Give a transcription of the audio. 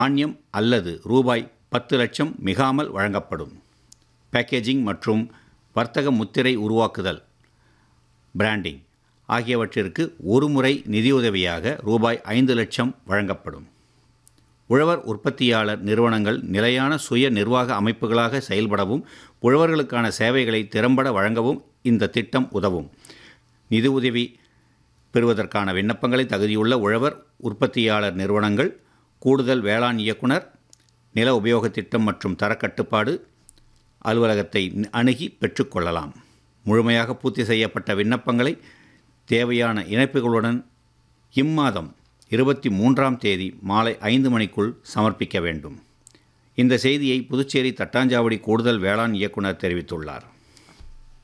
மானியம் அல்லது ரூபாய் பத்து லட்சம் மிகாமல் வழங்கப்படும் பேக்கேஜிங் மற்றும் வர்த்தக முத்திரை உருவாக்குதல் பிராண்டிங் ஆகியவற்றிற்கு ஒருமுறை நிதியுதவியாக ரூபாய் ஐந்து லட்சம் வழங்கப்படும் உழவர் உற்பத்தியாளர் நிறுவனங்கள் நிலையான சுய நிர்வாக அமைப்புகளாக செயல்படவும் உழவர்களுக்கான சேவைகளை திறம்பட வழங்கவும் இந்த திட்டம் உதவும் நிதி உதவி பெறுவதற்கான விண்ணப்பங்களை தகுதியுள்ள உழவர் உற்பத்தியாளர் நிறுவனங்கள் கூடுதல் வேளாண் இயக்குனர் நில உபயோகத் திட்டம் மற்றும் தரக்கட்டுப்பாடு அலுவலகத்தை அணுகி பெற்றுக்கொள்ளலாம் முழுமையாக பூர்த்தி செய்யப்பட்ட விண்ணப்பங்களை தேவையான இணைப்புகளுடன் இம்மாதம் இருபத்தி மூன்றாம் தேதி மாலை ஐந்து மணிக்குள் சமர்ப்பிக்க வேண்டும் இந்த செய்தியை புதுச்சேரி தட்டாஞ்சாவடி கூடுதல் வேளாண் இயக்குனர் தெரிவித்துள்ளார்